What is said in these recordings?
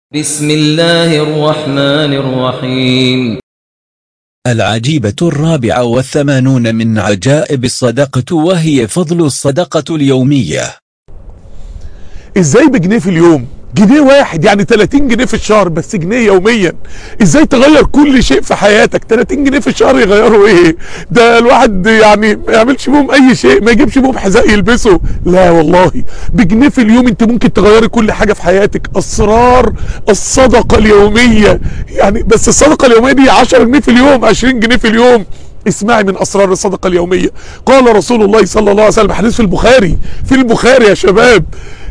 بسم الله الرحمن الرحيم العجيبة الرابعة والثمانون من عجائب الصدقة وهي فضل الصدقة اليومية ازاي بجنيه في اليوم جنيه واحد يعني 30 جنيه في الشهر بس جنيه يوميا ازاي تغير كل شيء في حياتك 30 جنيه في الشهر يغيروا ايه ده الواحد يعني ما يعملش بهم اي شيء ما يجيبش بهم حذاء يلبسه لا والله بجنيه في اليوم انت ممكن تغيري كل حاجه في حياتك اسرار الصدقه اليوميه يعني بس الصدقه اليوميه دي 10 جنيه في اليوم 20 جنيه في اليوم اسمعي من اسرار الصدقه اليوميه قال رسول الله صلى الله عليه وسلم حديث في البخاري في البخاري يا شباب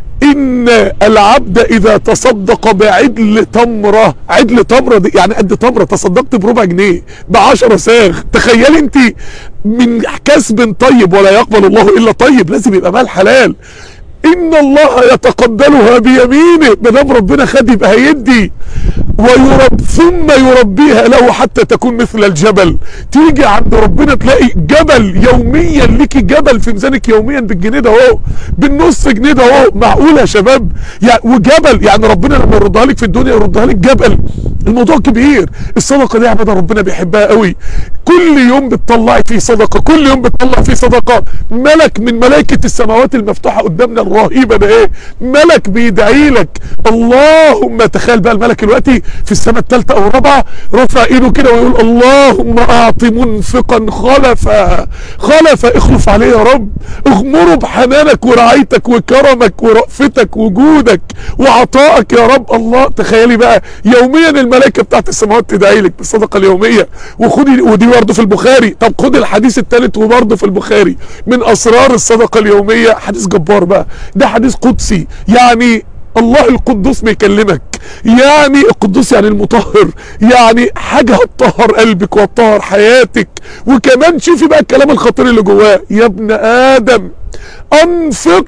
ان العبد اذا تصدق بعدل تمرة عدل تمرة دي يعني قد تمرة تصدقت بربع جنيه بعشرة ساغ تخيلي انت من كسب طيب ولا يقبل الله الا طيب لازم يبقى مال حلال ان الله يتقبلها بيمينه مادام ربنا خد يبقى هيدي ويرب ثم يربيها له حتى تكون مثل الجبل تيجي عند ربنا تلاقي جبل يوميا ليكي جبل في ميزانك يوميا بالجنيه ده اهو بالنص جنيه ده اهو معقول يا شباب يعني وجبل يعني ربنا لما يردها لك في الدنيا يردها لك جبل الموضوع كبير الصدقه دي يا عباده ربنا بيحبها قوي كل يوم بتطلعي فيه صدقه كل يوم بتطلع فيه صدقه ملك من ملائكه السماوات المفتوحه قدامنا الرهيبه ده ايه ملك بيدعي لك اللهم تخيل بقى الملك دلوقتي في السماء الثالثه او الرابعه رفع ايده كده ويقول اللهم اعط منفقا خلفا خلفا اخلف عليه يا رب اغمره بحنانك ورعايتك وكرمك ورأفتك وجودك وعطائك يا رب الله تخيلي بقى يوميا الملائكه بتاعت السماوات تدعي لك بالصدقه اليوميه وخدي ودي برضه في البخاري طب خد الحديث الثالث وبرضه في البخاري من اسرار الصدقه اليوميه حديث جبار بقى ده حديث قدسي يعني الله القدوس بيكلمك يعني القدوس يعني المطهر يعني حاجة هتطهر قلبك وهتطهر حياتك وكمان شوفي بقى الكلام الخطير اللي جواه يا ابن آدم انفق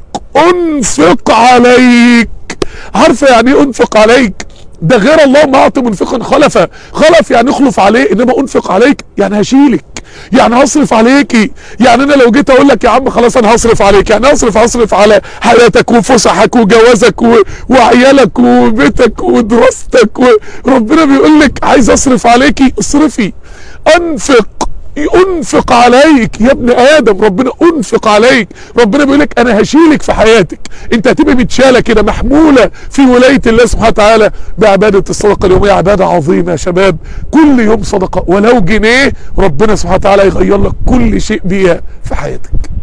انفق عليك عارفة يعني ايه انفق عليك ده غير الله ما اعطي منفقا خلفا خلف يعني اخلف عليه انما انفق عليك يعني هشيلك يعني هصرف عليكي يعني انا لو جيت اقول لك يا عم خلاص انا هصرف عليك يعني هصرف هصرف على حياتك وفسحك وجوازك و... وعيالك وبيتك ودراستك وربنا بيقول لك عايز اصرف عليكي اصرفي انفق انفق عليك يا ابن ادم ربنا انفق عليك ربنا بيقول لك انا هشيلك في حياتك انت هتبقى متشاله كده محموله في ولايه الله سبحانه وتعالى بعباده الصدقه اليوميه عباده عظيمه يا شباب كل يوم صدقه ولو جنيه ربنا سبحانه وتعالى يغير لك كل شيء بيها في حياتك